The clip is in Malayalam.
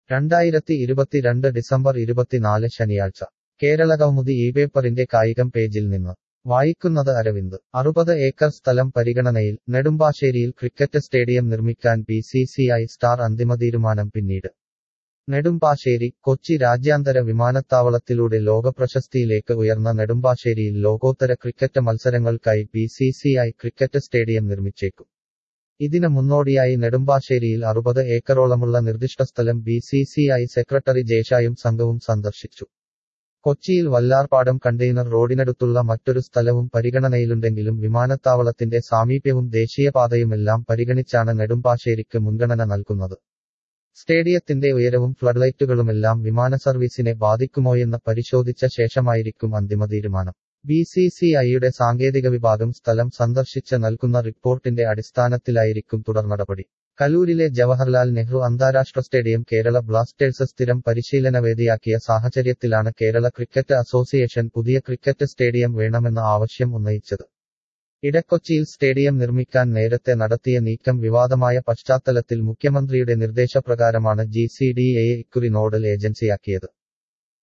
രണ്ടായിരത്തി ഇരുപത്തിരണ്ട് ഡിസംബർ ഇരുപത്തിനാല് ശനിയാഴ്ച കേരളകൗമുദി ഈ പേപ്പറിന്റെ കായികം പേജിൽ നിന്ന് വായിക്കുന്നത് അരവിന്ദ് അറുപത് ഏക്കർ സ്ഥലം പരിഗണനയിൽ നെടുമ്പാശ്ശേരിയിൽ ക്രിക്കറ്റ് സ്റ്റേഡിയം നിർമ്മിക്കാൻ B C C I star അന്തിമ തീരുമാനം പിന്നീട് നെടുമ്പാശ്ശേരി കൊച്ചി രാജ്യാന്തര വിമാനത്താവളത്തിലൂടെ ലോകപ്രശസ്തിയിലേക്ക് ഉയർന്ന നെടുമ്പാശ്ശേരിയിൽ ലോകോത്തര ക്രിക്കറ്റ് മത്സരങ്ങൾക്കായി B C C I cricket stadium നിർമ്മിച്ചേക്കും ഇതിന് മുന്നോടിയായി നെടുമ്പാശ്ശേരിയിൽ അറുപത് ഏക്കറോളമുള്ള നിർദ്ദിഷ്ട സ്ഥലം B C C I secretary ജേഷായും സംഘവും സന്ദർശിച്ചു കൊച്ചിയിൽ വല്ലാർപാടം കണ്ടെയ്നർ റോഡിനടുത്തുള്ള മറ്റൊരു സ്ഥലവും പരിഗണനയിലുണ്ടെങ്കിലും വിമാനത്താവളത്തിന്റെ സാമീപ്യവും ദേശീയപാതയുമെല്ലാം പരിഗണിച്ചാണ് നെടുമ്പാശ്ശേരിക്ക് മുൻഗണന നൽകുന്നത് സ്റ്റേഡിയത്തിന്റെ ഉയരവും ഫ്ലഡ്ലൈറ്റുകളുമെല്ലാം വിമാന സർവീസിനെ ബാധിക്കുമോയെന്ന് പരിശോധിച്ച ശേഷമായിരിക്കും അന്തിമ തീരുമാനം ബി സി സി ഐയുടെ സാങ്കേതിക വിഭാഗം സ്ഥലം സന്ദർശിച്ച് നൽകുന്ന റിപ്പോർട്ടിന്റെ അടിസ്ഥാനത്തിലായിരിക്കും തുടർ നടപടി കലൂരിലെ ജവഹർലാൽ നെഹ്റു അന്താരാഷ്ട്ര സ്റ്റേഡിയം കേരള ബ്ലാസ്റ്റേഴ്സ് സ്ഥിരം പരിശീലന വേദിയാക്കിയ സാഹചര്യത്തിലാണ് കേരള ക്രിക്കറ്റ് അസോസിയേഷൻ പുതിയ ക്രിക്കറ്റ് സ്റ്റേഡിയം വേണമെന്ന ആവശ്യം ഉന്നയിച്ചത് ഇടക്കൊച്ചിയിൽ സ്റ്റേഡിയം നിർമ്മിക്കാൻ നേരത്തെ നടത്തിയ നീക്കം വിവാദമായ പശ്ചാത്തലത്തിൽ മുഖ്യമന്ത്രിയുടെ നിർദ്ദേശപ്രകാരമാണ് ജി സി ഡി എയെ ഇക്കുറി നോഡൽ ഏജൻസിയാക്കിയത്